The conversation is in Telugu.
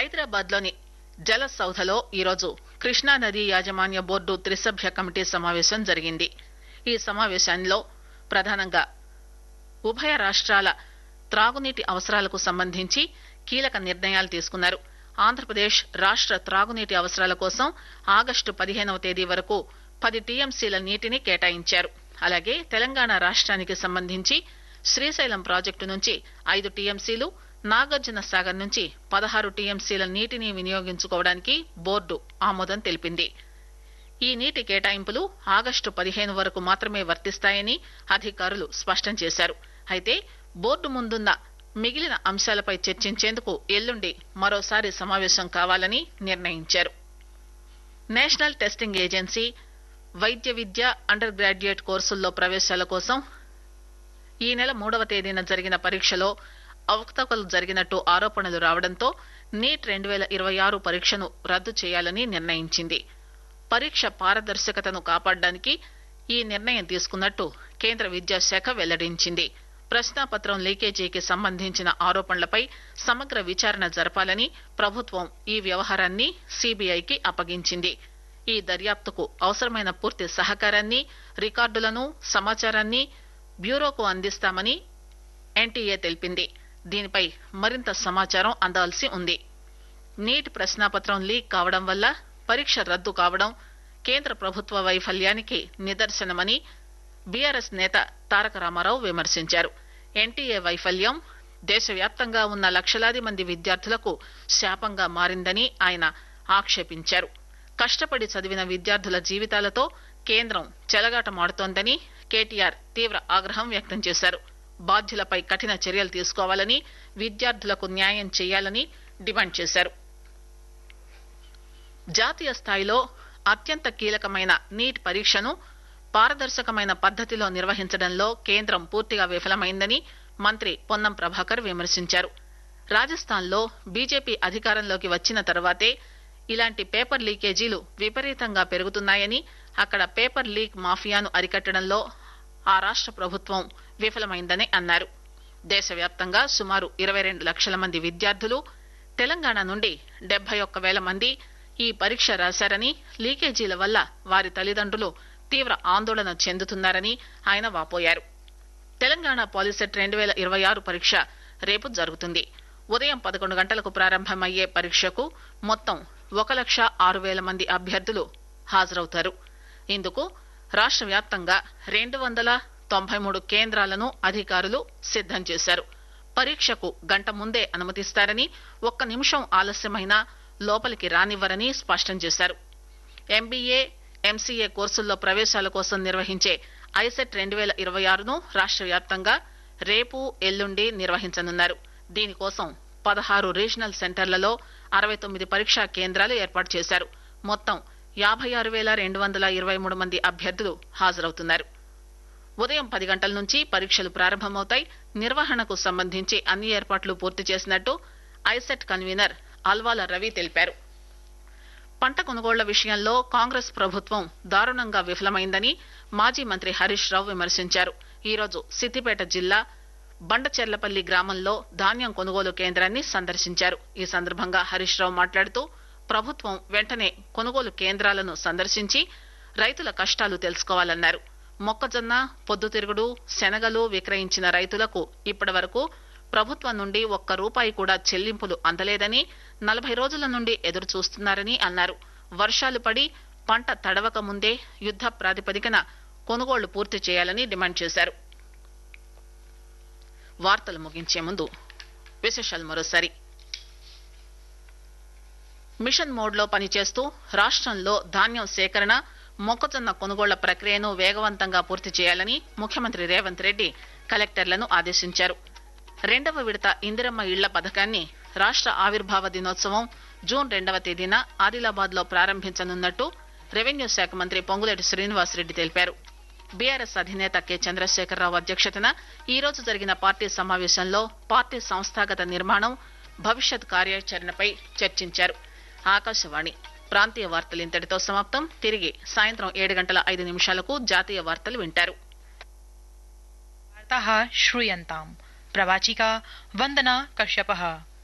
హైదరాబాద్ లోని జల సౌధలో ఈరోజు కృష్ణా నదీ యాజమాన్య బోర్డు త్రిసభ్య కమిటీ సమావేశం జరిగింది ఈ సమావేశంలో ప్రధానంగా ఉభయ రాష్ట్రాల త్రాగునీటి అవసరాలకు సంబంధించి కీలక నిర్ణయాలు తీసుకున్నారు ఆంధ్రప్రదేశ్ రాష్ట్ర త్రాగునీటి అవసరాల కోసం ఆగస్టు పదిహేనవ తేదీ వరకు పది టీఎంసీల నీటిని కేటాయించారు అలాగే తెలంగాణ రాష్ట్రానికి సంబంధించి శ్రీశైలం ప్రాజెక్టు నుంచి ఐదు టీఎంసీలు నాగార్జున సాగర్ నుంచి పదహారు టీఎంసీల నీటిని వినియోగించుకోవడానికి బోర్డు ఆమోదం తెలిపింది ఈ నీటి కేటాయింపులు ఆగస్టు పదిహేను వరకు మాత్రమే వర్తిస్తాయని అధికారులు స్పష్టం చేశారు అయితే బోర్డు ముందున్న మిగిలిన అంశాలపై చర్చించేందుకు ఎల్లుండి మరోసారి సమావేశం కావాలని నిర్ణయించారు నేషనల్ టెస్టింగ్ ఏజెన్సీ వైద్య విద్య అండర్ గ్రాడ్యుయేట్ కోర్సుల్లో ప్రవేశాల కోసం ఈ నెల మూడవ తేదీన జరిగిన పరీక్షలో అవకతవకలు జరిగినట్టు ఆరోపణలు రావడంతో నీట్ రెండు వేల ఇరవై ఆరు పరీక్షను రద్దు చేయాలని నిర్ణయించింది పరీక్ష పారదర్శకతను కాపాడడానికి ఈ నిర్ణయం తీసుకున్నట్టు కేంద్ర విద్యాశాఖ వెల్లడించింది ప్రశ్నాపత్రం లీకేజీకి సంబంధించిన ఆరోపణలపై సమగ్ర విచారణ జరపాలని ప్రభుత్వం ఈ వ్యవహారాన్ని సీబీఐకి అప్పగించింది ఈ దర్యాప్తుకు అవసరమైన పూర్తి సహకారాన్ని రికార్డులను సమాచారాన్ని బ్యూరోకు అందిస్తామని ఎన్టీఏ తెలిపింది దీనిపై మరింత సమాచారం అందాల్సి ఉంది నీట్ ప్రశ్నాపత్రం లీక్ కావడం వల్ల పరీక్ష రద్దు కావడం కేంద్ర ప్రభుత్వ వైఫల్యానికి నిదర్శనమని బీఆర్ఎస్ నేత తారక రామారావు విమర్శించారు ఎన్టీఏ వైఫల్యం దేశవ్యాప్తంగా ఉన్న లక్షలాది మంది విద్యార్థులకు శాపంగా మారిందని ఆయన ఆక్షేపించారు కష్టపడి చదివిన విద్యార్థుల జీవితాలతో కేంద్రం చెలగాటమాడుతోందని కేటీఆర్ తీవ్ర ఆగ్రహం వ్యక్తం చేశారు బాధ్యులపై కఠిన చర్యలు తీసుకోవాలని విద్యార్థులకు న్యాయం చేయాలని డిమాండ్ చేశారు జాతీయ స్థాయిలో అత్యంత కీలకమైన నీట్ పరీక్షను పారదర్శకమైన పద్దతిలో నిర్వహించడంలో కేంద్రం పూర్తిగా విఫలమైందని మంత్రి పొన్నం ప్రభాకర్ విమర్శించారు రాజస్థాన్లో బీజేపీ అధికారంలోకి వచ్చిన తర్వాతే ఇలాంటి పేపర్ లీకేజీలు విపరీతంగా పెరుగుతున్నాయని అక్కడ పేపర్ లీక్ మాఫియాను అరికట్టడంలో ఆ రాష్ట్ర ప్రభుత్వం విఫలమైందని అన్నారు దేశవ్యాప్తంగా సుమారు ఇరవై రెండు లక్షల మంది విద్యార్థులు తెలంగాణ నుండి డెబ్బై ఒక్క వేల మంది ఈ పరీక్ష రాశారని లీకేజీల వల్ల వారి తల్లిదండ్రులు తీవ్ర ఆందోళన చెందుతున్నారని ఆయన వాపోయారు తెలంగాణ పాలిసెట్ రెండు వేల ఇరవై ఆరు పరీక్ష రేపు జరుగుతుంది ఉదయం పదకొండు గంటలకు ప్రారంభమయ్యే పరీక్షకు మొత్తం ఒక లక్ష ఆరు వేల మంది అభ్యర్థులు హాజరవుతారు ఇందుకు రాష్ట్ర వ్యాప్తంగా రెండు వందల తొంభై మూడు కేంద్రాలను అధికారులు సిద్దం చేశారు పరీక్షకు గంట ముందే అనుమతిస్తారని ఒక్క నిమిషం ఆలస్యమైనా లోపలికి రానివ్వరని స్పష్టం చేశారు ఎంబీఏ ఎంసీఏ కోర్సుల్లో ప్రవేశాల కోసం నిర్వహించే ఐసెట్ రెండు వేల ఇరవై ఆరును రాష్ట్ర వ్యాప్తంగా రేపు ఎల్లుండి నిర్వహించనున్నారు దీనికోసం పదహారు రీజనల్ సెంటర్లలో అరవై తొమ్మిది పరీక్షా కేంద్రాలు ఏర్పాటు చేశారు మొత్తం యాభై ఆరు వేల రెండు వందల ఇరవై మూడు మంది అభ్యర్థులు హాజరవుతున్నారు ఉదయం పది గంటల నుంచి పరీక్షలు ప్రారంభమవుతాయి నిర్వహణకు సంబంధించి అన్ని ఏర్పాట్లు పూర్తి చేసినట్టు ఐసెట్ కన్వీనర్ అల్వాల రవి తెలిపారు పంట కొనుగోళ్ల విషయంలో కాంగ్రెస్ ప్రభుత్వం దారుణంగా విఫలమైందని మాజీ మంత్రి హరీష్ రావు విమర్శించారు ఈరోజు సిద్దిపేట జిల్లా బండచెర్లపల్లి గ్రామంలో ధాన్యం కొనుగోలు కేంద్రాన్ని సందర్శించారు ఈ సందర్భంగా హరీష్ రావు మాట్లాడుతూ ప్రభుత్వం వెంటనే కొనుగోలు కేంద్రాలను సందర్శించి రైతుల కష్టాలు తెలుసుకోవాలన్నారు మొక్కజొన్న పొద్దుతిరుగుడు శనగలు విక్రయించిన రైతులకు ఇప్పటి వరకు ప్రభుత్వం నుండి ఒక్క రూపాయి కూడా చెల్లింపులు అందలేదని నలభై రోజుల నుండి ఎదురు చూస్తున్నారని అన్నారు వర్షాలు పడి పంట తడవక ముందే యుద్ద ప్రాతిపదికన కొనుగోళ్లు పూర్తి చేయాలని డిమాండ్ చేశారు వార్తలు ముగించే ముందు విశేషాలు మరోసారి మిషన్ మోడ్ లో పనిచేస్తూ రాష్ట్రంలో ధాన్యం సేకరణ మొక్కజొన్న కొనుగోళ్ల ప్రక్రియను వేగవంతంగా పూర్తి చేయాలని ముఖ్యమంత్రి రేవంత్ రెడ్డి కలెక్టర్లను ఆదేశించారు రెండవ విడత ఇందిరమ్మ ఇళ్ల పథకాన్ని రాష్ట్ర ఆవిర్భావ దినోత్సవం జూన్ రెండవ తేదీన ఆదిలాబాద్ లో ప్రారంభించనున్నట్టు రెవెన్యూ శాఖ మంత్రి పొంగులేటి శ్రీనివాసరెడ్డి తెలిపారు బీఆర్ఎస్ అధినేత కె చంద్రశేఖరరావు అధ్యక్షతన ఈ రోజు జరిగిన పార్టీ సమావేశంలో పార్టీ సంస్థాగత నిర్మాణం భవిష్యత్ కార్యాచరణపై చర్చించారు ఆకాశవాణి ప్రాంతీయ వార్తలు ఇంతటితో సమాప్తం తిరిగి సాయంత్రం ఏడు గంటల ఐదు నిమిషాలకు జాతీయ వార్తలు వింటారు वार्ताः श्रूयन्ताम् प्रवाचिका वन्दना कश्यपः